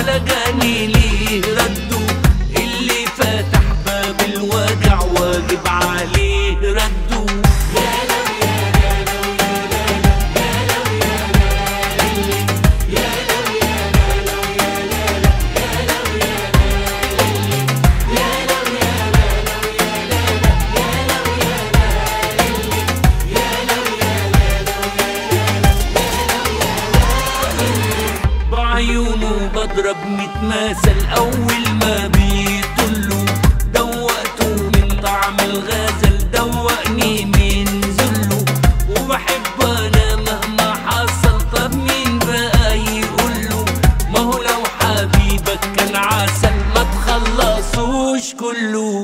ولا جاني ليه رده اللي فتح باب الوجع واجب عليه رده بعيونه بضرب ميت مثل اول ما بيطلوا دوقته من طعم الغزل دوقني من ذله وبحب انا مهما حصل طب مين بقى يقوله ما هو لو حبيبك كان عسل ما تخلصوش كله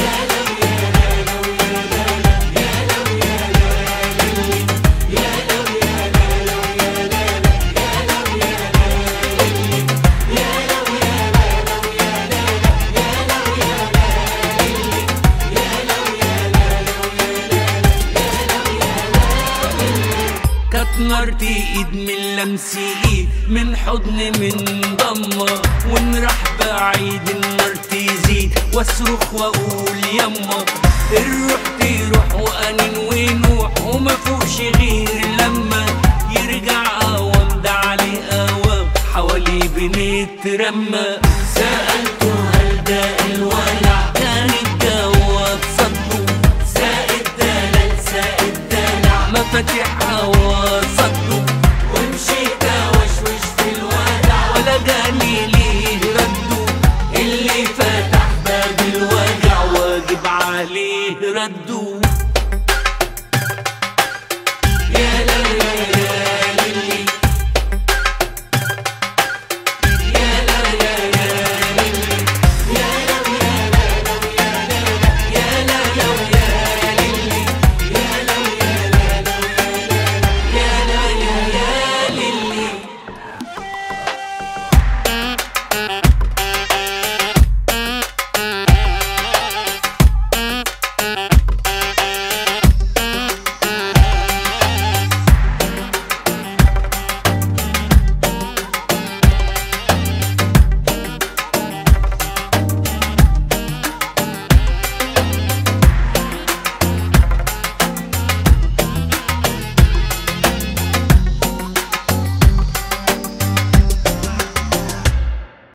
كانت نارتي ايد من لمسي ايد من حضن من ضمة ونروح بعيد النار تزيد واصرخ واقول يما الروح تروح وانين ونوح وما فوقش غير لما يرجع قوام ده عليه قوام حواليه بنترمى سألته هل ده الولع كان الجواب صدقه سائد دلال سائد دلع مفاتيحها وصدقه ومشيت وشوش في الودع ولا جاني ليه رده اللي فتح باب الوجع واجب عليه رده